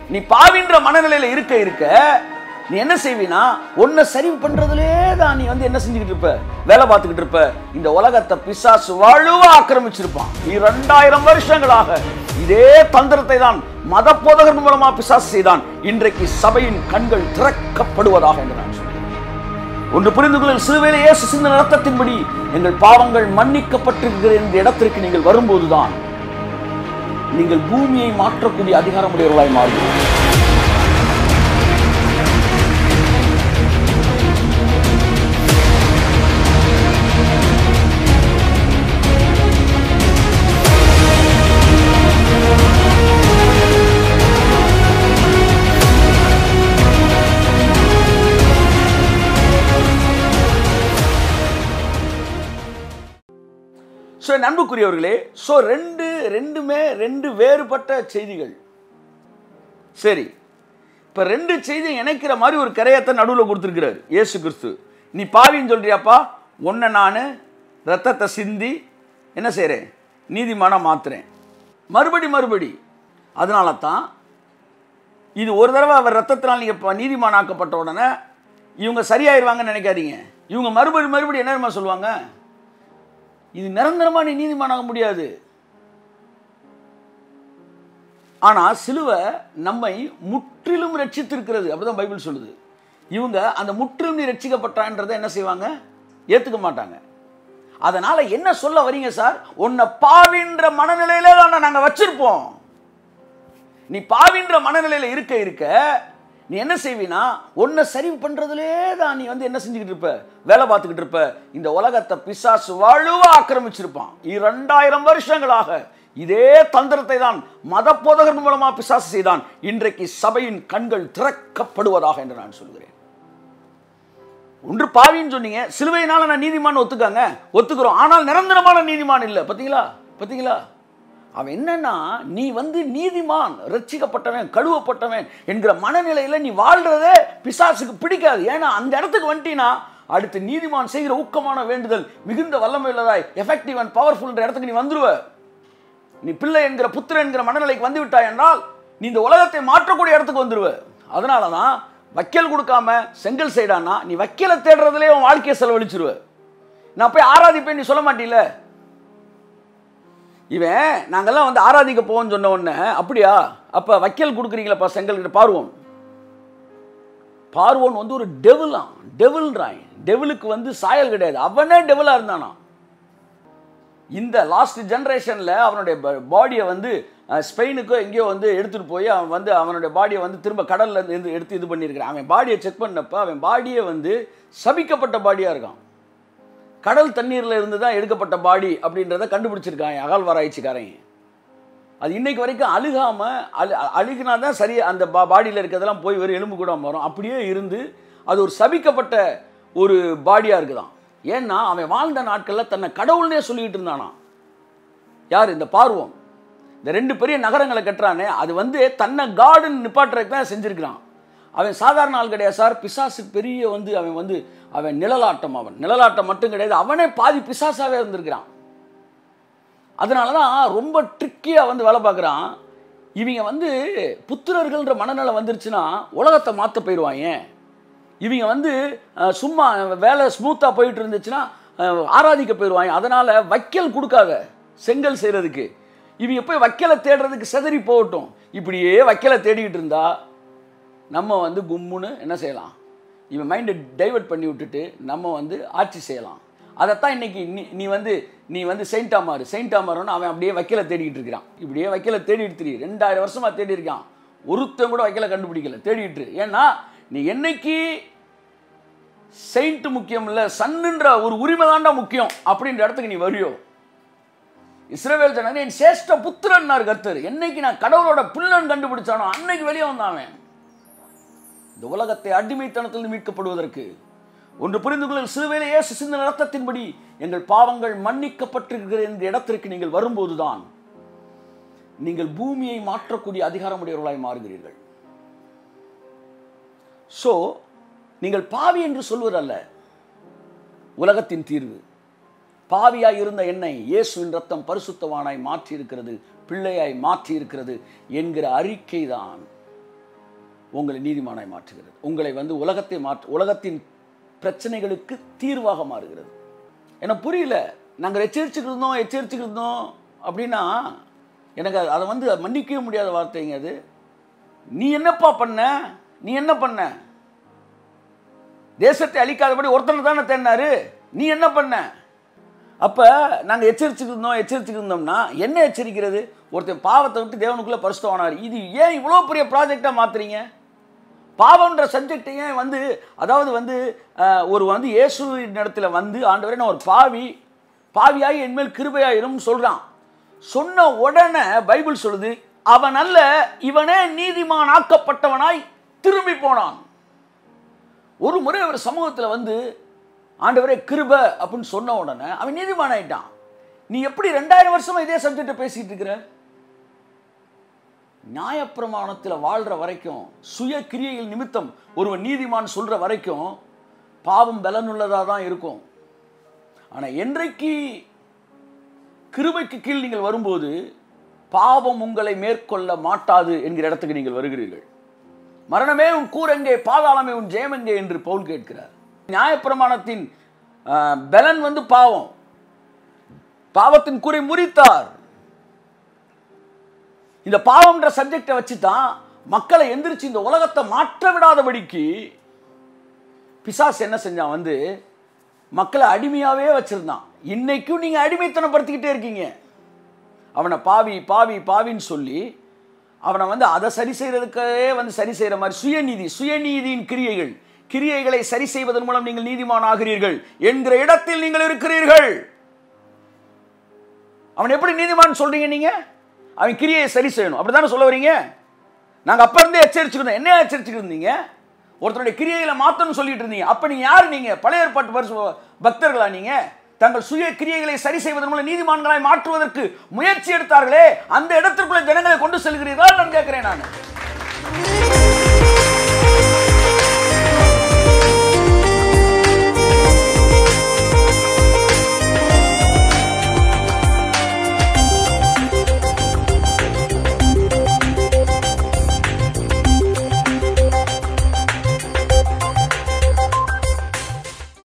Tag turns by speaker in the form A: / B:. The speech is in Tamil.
A: நீ பாவின்ற மனநிலையில இருக்க இருக்க நீ என்ன செய்வீனா உன்னை சரி பண்றதுலே தான் நீ வந்து என்ன செஞ்சுக்கிட்டு இருப்ப வேலை பார்த்துக்கிட்டு இருப்ப இந்த உலகத்தை பிசாசு வலுவா ஆக்கிரமிச்சிருப்பான் நீ ரெண்டாயிரம் வருஷங்களாக இதே தந்திரத்தை தான் மத போதகர் மூலமா பிசாசு செய்தான் இன்றைக்கு சபையின் கண்கள் திறக்கப்படுவதாக என்று நான் சொல்கிறேன் ஒன்று புரிந்து கொள்ள சிலுவையிலே இயேசு சிந்த ரத்தத்தின்படி எங்கள் பாவங்கள் மன்னிக்கப்பட்டிருக்கிற இந்த இடத்திற்கு நீங்கள் வரும்போதுதான் நீங்கள் பூமியை மாற்றக்கூடிய அதிகாரமுடையவர்களாய் மாறுவீர்கள் ஸோ என் அன்புக்குரியவர்களே ஸோ ரெண்டு ரெண்டுமே ரெண்டு வேறுபட்ட செய்திகள் சரி இப்போ ரெண்டு செய்தி இணைக்கிற மாதிரி ஒரு கரையத்தை நடுவில் கொடுத்துருக்கிறார் இயேசு கிறிஸ்து நீ பாவின்னு சொல்றியாப்பா ஒன்றை நான் ரத்தத்தை சிந்தி என்ன செய்கிறேன் நீதிமானம் மாத்துறேன் மறுபடி மறுபடி அதனால தான் இது ஒரு தடவை அவர் ரத்தத்தினால் நீங்கள் நீதிமானாக்கப்பட்ட உடனே இவங்க சரியாயிருவாங்கன்னு நினைக்காதீங்க இவங்க மறுபடி மறுபடி என்ன தெரியுமா சொல்லுவாங்க இது நிரந்தரமா நீ நீதிமானாக முடியாது ஆனா சிலுவை நம்மை முற்றிலும் ரட்சித்திருக்கிறது அப்படிதான் பைபிள் சொல்லுது இவங்க அந்த முற்றிலும் நீ ரட்சிக்கப்பட்டான்றதை என்ன செய்வாங்க ஏத்துக்க மாட்டாங்க அதனால என்ன சொல்ல வரீங்க சார் உன்னை பாவின்ற மனநிலையில தான் நாங்க வச்சிருப்போம் நீ பாவின்ற மனநிலையில இருக்க இருக்க நீ என்ன செய்வீனா உன்னை சரி பண்றதுலே தான் நீ வந்து என்ன செஞ்சுக்கிட்டு இருப்ப வேலை பார்த்துக்கிட்டு இருப்ப இந்த உலகத்தை பிசாசு வலுவா ஆக்கிரமிச்சிருப்பான் இரண்டாயிரம் வருஷங்களாக இதே தந்திரத்தை தான் மத போதகர் மூலமா பிசாசு செய்தான் இன்றைக்கு சபையின் கண்கள் திறக்கப்படுவதாக என்று நான் சொல்கிறேன் ஒன்று பாவின்னு சொன்னீங்க சிலுவையினால நான் நீதிமான் ஒத்துக்காங்க ஒத்துக்கிறோம் ஆனால் நிரந்தரமான நீதிமான் இல்லை பார்த்தீங்களா பார்த்தீங்களா அவன் என்னன்னா நீ வந்து நீதிமான் ரட்சிக்கப்பட்டவன் கழுவப்பட்டவன் என்கிற மனநிலையில நீ வாழ்றதே பிசாசுக்கு பிடிக்காது ஏன்னா அந்த இடத்துக்கு வந்துட்டீங்கன்னா அடுத்து நீதிமான் செய்கிற ஊக்கமான வேண்டுதல் மிகுந்த வல்லமை உள்ளதாய் எஃபெக்டிவ் அண்ட் பவர்ஃபுல்ன்ற இடத்துக்கு நீ வந்துருவ நீ பிள்ளை என்கிற புத்திரன் என்கிற மனநிலைக்கு வந்து விட்டாய் என்றால் நீ இந்த உலகத்தை மாற்றக்கூடிய இடத்துக்கு வந்துருவ அதனால தான் வக்கீல் கொடுக்காம செங்கல் செய்டானா நீ வக்கீலை தேடுறதுலே உன் வாழ்க்கையை செலவழிச்சிருவ நான் போய் ஆராதிப்பேன் நீ சொல்ல மாட்டீல இவன் நாங்கெல்லாம் வந்து ஆராதிக்க போவோம்னு சொன்ன உடனே அப்படியா அப்ப வக்கீல் கொடுக்குறீங்களப்பா செங்கல் கிட்ட பார்வோம் பார்வோன் வந்து ஒரு டெவிலாம் டெவில்ன்றான் டெவிலுக்கு வந்து சாயல் கிடையாது அவனே டெவிலா இருந்தானா இந்த லாஸ்ட் ஜெனரேஷன்ல அவனுடைய பாடியை வந்து அஹ், ஸ்பெயினுக்கோ எங்கேயோ வந்து எடுத்துட்டு போய் அவன் வந்து அவனுடைய பாடியை வந்து திரும்ப கடல்ல இருந்து எடுத்து இது பண்ணியிருக்கிறான் அவன் பாடியை செக் பண்ணப்ப அவன் பாடியை வந்து சபிக்கப்பட்ட பாடியா இருக்கான் கடல் தண்ணீர்ல இருந்து தான் எடுக்கப்பட்ட பாடி அப்படின்றத கண்டுபிடிச்சிருக்காங்க அகழ்வாராய்ச்சிக்காரங்க அது இன்னைக்கு வரைக்கும் அழுகாம அழு அழுகினா தான் சரி அந்த பா பாடியில் இருக்கிறதெல்லாம் போய் வெறும் எலும்பு கூட வரும் அப்படியே இருந்து அது ஒரு சபிக்கப்பட்ட ஒரு பாடியாக இருக்குதாம் ஏன்னா அவன் வாழ்ந்த நாட்களில் தன்னை கடவுள்னே சொல்லிக்கிட்டு இருந்தானா யார் இந்த பார்வம் இந்த ரெண்டு பெரிய நகரங்களை கட்டுறானே அது வந்து தன்னை காடுன்னு நிப்பாட்டுறதுக்கு தான் செஞ்சிருக்கிறான் அவன் சாதாரண ஆள் கிடையாது சார் பிசாசு பெரிய வந்து அவன் வந்து அவன் நிழலாட்டம் அவன் நிழலாட்டம் மட்டும் கிடையாது அவனே பாதி பிசாசாவே இருந்திருக்கிறான் அதனால தான் ரொம்ப ட்ரிக்கியாக வந்து வேலை பார்க்குறான் இவங்க வந்து புத்திரர்கள்ன்ற மனநிலை வந்துருச்சுன்னா உலகத்தை மாற்ற போயிடுவாங்க இவங்க வந்து அஹ், சும்மா வேலை ஸ்மூத்தாக போயிட்டு இருந்துச்சுன்னா அஹ், ஆராதிக்க போயிடுவாங்க அதனால் வைக்கல் கொடுக்காத செங்கல் செய்கிறதுக்கு இவங்க போய் வைக்கலை தேடுறதுக்கு செதறி போகட்டும் இப்படியே வைக்கலை தேடிக்கிட்டு இருந்தா நம்ம வந்து கும்முன்னு என்ன செய்யலாம் இவன் மைண்டை டைவர்ட் பண்ணி விட்டுட்டு நம்ம வந்து ஆட்சி செய்யலாம் அதைத்தான் இன்னைக்கு நீ நீ வந்து நீ வந்து செயின்ட் ஆமாரு செயின்ட் ஆமாருன்னு அவன் அப்படியே வைக்கல தேடிக்கிட்டு இருக்கிறான் இப்படியே வைக்கல தேடிட்டு திரி ரெண்டாயிரம் வருஷமா தேடி இருக்கான் ஒருத்தன் கூட வைக்கல கண்டுபிடிக்கல தேடிட்டு இரு. ஏன்னா நீ என்னைக்கு செயின்ட் முக்கியம் இல்ல சன்னுன்ற ஒரு உரிமை தாண்டா முக்கியம் அப்படின்ற இடத்துக்கு நீ வரியோ இஸ்ரவேல் ஜனங்க என் சேஷ்ட புத்திரன்னார் கர்த்தர் என்னைக்கு நான் கடவுளோட பிள்ளன் கண்டுபிடிச்சானோ அன்னைக்கு வெளியே வந்தான் அவன் இந்த உலகத்தை அடிமைத்தனத்தில் மீட்கப்படுவதற்கு ஒன்று புரிந்து கொள்ள சிறுவேலை இயேசு சிந்த ரத்தத்தின்படி எங்கள் பாவங்கள் மன்னிக்கப்பட்டிருக்கிற இந்த இடத்திற்கு நீங்கள் வரும்போதுதான் நீங்கள் பூமியை மாற்றக்கூடிய அதிகாரமுடையவர்களாய் மாறுகிறீர்கள் சோ நீங்கள் பாவி என்று சொல்வதல்ல உலகத்தின் தீர்வு பாவியாய் இருந்த என்னை இயேசுவின் ரத்தம் பரிசுத்தவானாய் மாற்றி இருக்கிறது பிள்ளையாய் மாற்றி இருக்கிறது என்கிற அறிக்கை தான் உங்களை நீதிமானாய் மாற்றுகிறது உங்களை வந்து உலகத்தை மாற்று உலகத்தின் பிரச்சனைகளுக்கு தீர்வாக மாறுகிறது எனக்கு புரியல நாங்கள் எச்சரிச்சுக்கிட்டு இருந்தோம் எச்சரிச்சுக்கிட்டு இருந்தோம் அப்படின்னா எனக்கு அது- அதை வந்து மன்னிக்கவே முடியாத வார்த்தைங்க அது நீ என்னப்பா பண்ண நீ என்ன பண்ண தேசத்தை அழிக்காதபடி ஒருத்தனை தானே தேடினாரு நீ என்ன பண்ண அப்போ நாங்கள் எச்சரிச்சுட்டு இருந்தோம் எச்சரிச்சுட்டு இருந்தோம்னா என்ன எச்சரிக்கிறது ஒருத்தன் பாவத்தை விட்டு தேவனுக்குள்ளே பரிசுத்தமானார் இது ஏன் இவ்வளோ பெரிய ப்ராஜெக்டாக மாத்துறீங்க பாவம்ன்ற சப்ஜெக்டை ஏன் வந்து அதாவது வந்து அஹ், ஒரு வந்து இயேசு இடத்துல வந்து ஆண்டவரே நான் ஒரு பாவி பாவியாகி என்மேல் கிருபையாயிரும் சொல்கிறான் சொன்ன உடனே பைபிள் சொல்லுது அவன் அல்ல இவனே நீதிமான் ஆக்கப்பட்டவனாய் திரும்பி போனான் ஒரு முறை அவர் சமூகத்தில் வந்து ஆண்டவரே கிருப அப்படின்னு சொன்ன உடனே அவன் நீதிமான் ஆயிட்டான் நீ எப்படி ரெண்டாயிரம் வருஷமா இதே சப்ஜெக்டை பேசிட்டு இருக்கிற நியாயப்பிரமாணத்தில் வாழ்ற வரைக்கும் சுய கிரியைகள் நிமித்தம் ஒருவன் நீதிமான் சொல்ற வரைக்கும் பாவம் பலனுள்ளதாக தான் இருக்கும் ஆனால் என்றைக்கு கிருபைக்கு கீழ் நீங்கள் வரும்போது பாவம் உங்களை மேற்கொள்ள மாட்டாது என்கிற இடத்துக்கு நீங்கள் வருகிறீர்கள் மரணமே உன் கூரெங்கே பாதாளமே உன் ஜெயமெங்கே என்று பவுல் கேட்கிறார் நியாயப்பிரமாணத்தின் ஆஹ், பலன் வந்து பாவம் பாவத்தின் கூரை முறித்தார் இந்த பாவம்ன்ற சப்ஜெக்டை வச்சு தான் மக்களை எந்திரிச்சு இந்த உலகத்தை மாற்ற விடாதபடிக்கு பிசாசு என்ன செஞ்சான் வந்து மக்களை அடிமையாவே வச்சிருந்தான் இன்னைக்கும் நீங்க அடிமைத்தனப்படுத்திக்கிட்டே இருக்கீங்க அவனை பாவி பாவி பாவின்னு சொல்லி அவனை வந்து அதை சரி செய்யறதுக்கே வந்து சரி செய்யற மாதிரி சுயநீதி சுயநீதியின் கிரியைகள் கிரியைகளை சரி செய்வதன் மூலம் நீங்கள் நீதிமான் ஆகிறீர்கள் என்கிற இடத்தில் நீங்கள் இருக்கிறீர்கள் அவன் எப்படி நீதிமான் சொல்றீங்க நீங்க அவன் கிரியையை சரி செய்யணும் அப்படிதானே சொல்ல வரீங்க நாங்க அப்ப இருந்தே எச்சரிச்சுக்கிறோம் என்ன எச்சரிச்சுக்கிட்டு இருந்தீங்க ஒருத்தருடைய கிரியைகளை மாத்தணும்னு சொல்லிட்டு இருந்தீங்க அப்ப நீங்க யாரு நீங்க பழைய ஏற்பாட்டு பரிசு பக்தர்களா நீங்க தங்கள் சுய கிரியைகளை சரி செய்வதன் மூலம் நீதிமான்களாய் மாற்றுவதற்கு முயற்சி எடுத்தார்களே அந்த இடத்திற்குள்ள ஜனங்களை கொண்டு செல்கிறீர்களா நான் கேட்கிறேன் நான்